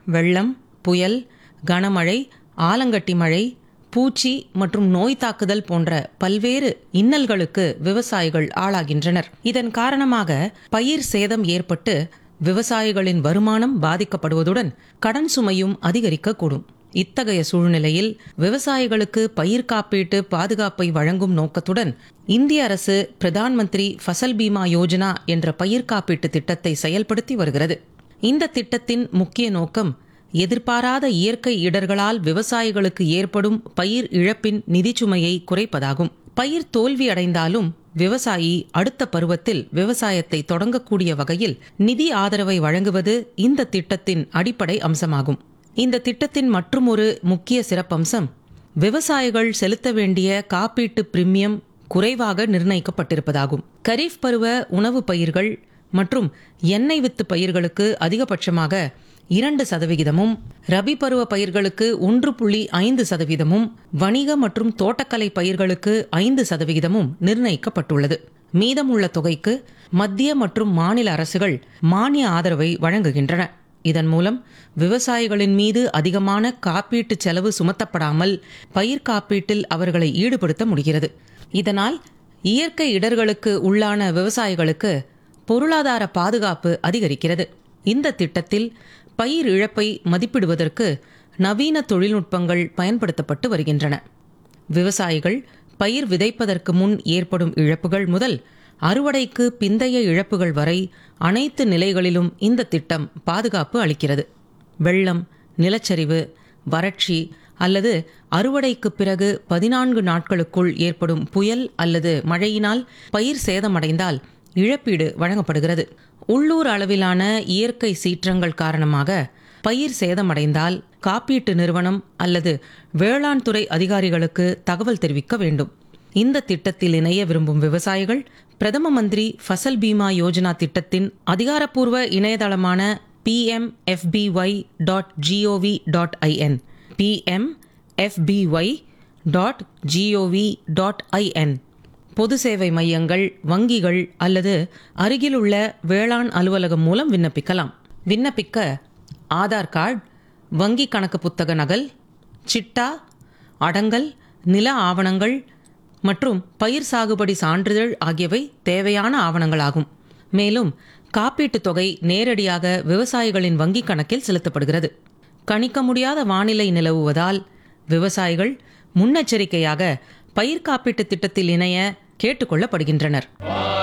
வெள்ளம் புயல் கனமழை ஆலங்கட்டி மழை பூச்சி மற்றும் நோய் தாக்குதல் போன்ற பல்வேறு இன்னல்களுக்கு விவசாயிகள் ஆளாகின்றனர் இதன் காரணமாக பயிர் சேதம் ஏற்பட்டு விவசாயிகளின் வருமானம் பாதிக்கப்படுவதுடன் கடன் சுமையும் அதிகரிக்கக்கூடும் இத்தகைய சூழ்நிலையில் விவசாயிகளுக்கு பயிர் காப்பீட்டு பாதுகாப்பை வழங்கும் நோக்கத்துடன் இந்திய அரசு பிரதான் மந்திரி ஃபசல் பீமா யோஜனா என்ற பயிர் காப்பீட்டு திட்டத்தை செயல்படுத்தி வருகிறது இந்த திட்டத்தின் முக்கிய நோக்கம் எதிர்பாராத இயற்கை இடர்களால் விவசாயிகளுக்கு ஏற்படும் பயிர் இழப்பின் நிதிச்சுமையை குறைப்பதாகும் பயிர் தோல்வி அடைந்தாலும் விவசாயி அடுத்த பருவத்தில் விவசாயத்தை தொடங்கக்கூடிய வகையில் நிதி ஆதரவை வழங்குவது இந்த திட்டத்தின் அடிப்படை அம்சமாகும் இந்த திட்டத்தின் மற்றுமொரு முக்கிய சிறப்பம்சம் விவசாயிகள் செலுத்த வேண்டிய காப்பீட்டு பிரீமியம் குறைவாக நிர்ணயிக்கப்பட்டிருப்பதாகும் கரீஃப் பருவ உணவு பயிர்கள் மற்றும் எண்ணெய் வித்து பயிர்களுக்கு அதிகபட்சமாக இரண்டு சதவிகிதமும் ரபி பருவ பயிர்களுக்கு ஒன்று புள்ளி ஐந்து சதவீதமும் வணிக மற்றும் தோட்டக்கலை பயிர்களுக்கு ஐந்து சதவிகிதமும் நிர்ணயிக்கப்பட்டுள்ளது மீதமுள்ள தொகைக்கு மத்திய மற்றும் மாநில அரசுகள் மானிய ஆதரவை வழங்குகின்றன இதன் மூலம் விவசாயிகளின் மீது அதிகமான காப்பீட்டு செலவு சுமத்தப்படாமல் பயிர் காப்பீட்டில் அவர்களை ஈடுபடுத்த முடிகிறது இதனால் இயற்கை இடர்களுக்கு உள்ளான விவசாயிகளுக்கு பொருளாதார பாதுகாப்பு அதிகரிக்கிறது இந்த திட்டத்தில் பயிர் இழப்பை மதிப்பிடுவதற்கு நவீன தொழில்நுட்பங்கள் பயன்படுத்தப்பட்டு வருகின்றன விவசாயிகள் பயிர் விதைப்பதற்கு முன் ஏற்படும் இழப்புகள் முதல் அறுவடைக்கு பிந்தைய இழப்புகள் வரை அனைத்து நிலைகளிலும் இந்த திட்டம் பாதுகாப்பு அளிக்கிறது வெள்ளம் நிலச்சரிவு வறட்சி அல்லது அறுவடைக்கு பிறகு பதினான்கு நாட்களுக்குள் ஏற்படும் புயல் அல்லது மழையினால் பயிர் சேதமடைந்தால் இழப்பீடு வழங்கப்படுகிறது உள்ளூர் அளவிலான இயற்கை சீற்றங்கள் காரணமாக பயிர் சேதமடைந்தால் காப்பீட்டு நிறுவனம் அல்லது வேளாண் துறை அதிகாரிகளுக்கு தகவல் தெரிவிக்க வேண்டும் இந்த திட்டத்தில் இணைய விரும்பும் விவசாயிகள் பிரதம மந்திரி ஃபசல் பீமா யோஜனா திட்டத்தின் அதிகாரப்பூர்வ இணையதளமான PMFBY dot gov dot in PMFBY dot gov dot in பொது சேவை மையங்கள் வங்கிகள் அல்லது அருகிலுள்ள வேளாண் அலுவலகம் மூலம் விண்ணப்பிக்கலாம் விண்ணப்பிக்க ஆதார் கார்டு வங்கி கணக்கு புத்தக நகல் சிட்டா அடங்கல் நில ஆவணங்கள் மற்றும் பயிர் சாகுபடி சான்றிதழ் ஆகியவை தேவையான ஆவணங்களாகும் மேலும் காப்பீட்டுத் தொகை நேரடியாக விவசாயிகளின் வங்கிக் கணக்கில் செலுத்தப்படுகிறது கணிக்க முடியாத வானிலை நிலவுவதால் விவசாயிகள் முன்னெச்சரிக்கையாக பயிர் காப்பீட்டுத் திட்டத்தில் இணைய கேட்டுக்கொள்ளப்படுகின்றனர்